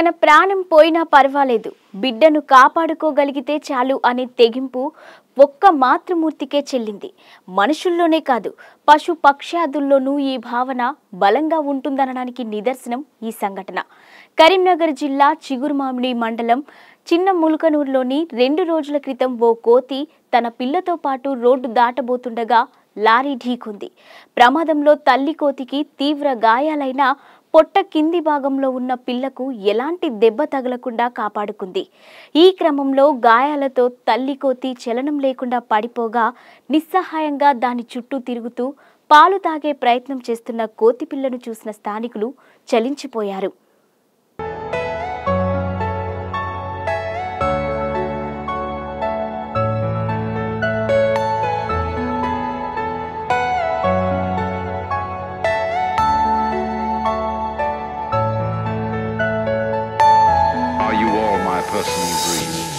తన ప్రాణం పోయినా పర్వాలేదు బిడ్డను కాపాడుకోగలిగితే చాలు అనే తెగింపు ఒక్క మాతృమూర్తికే చెల్లింది మనుషుల్లోనే కాదు పశు పక్ష్యాదుల్లోనూ ఈ భావన బలంగా ఉంటుందనడానికి నిదర్శనం ఈ సంఘటన కరీంనగర్ జిల్లా చిగురుమామిడి మండలం చిన్న ముల్కనూరులోని రెండు రోజుల క్రితం ఓ కోతి తన పిల్లతో పాటు రోడ్డు దాటబోతుండగా లారీ ఢీకొంది ప్రమాదంలో తల్లి కోతికి తీవ్ర గాయాలైనా పొట్ట కింది భాగంలో ఉన్న పిల్లకు ఎలాంటి దెబ్బ తగలకుండా కాపాడుకుంది ఈ క్రమంలో గాయాలతో తల్లి కోతి చలనం లేకుండా పడిపోగా నిస్సహాయంగా దాని చుట్టూ తిరుగుతూ పాలు తాగే ప్రయత్నం చేస్తున్న కోతి పిల్లను చూసిన స్థానికులు చలించిపోయారు Are you all my personal dream?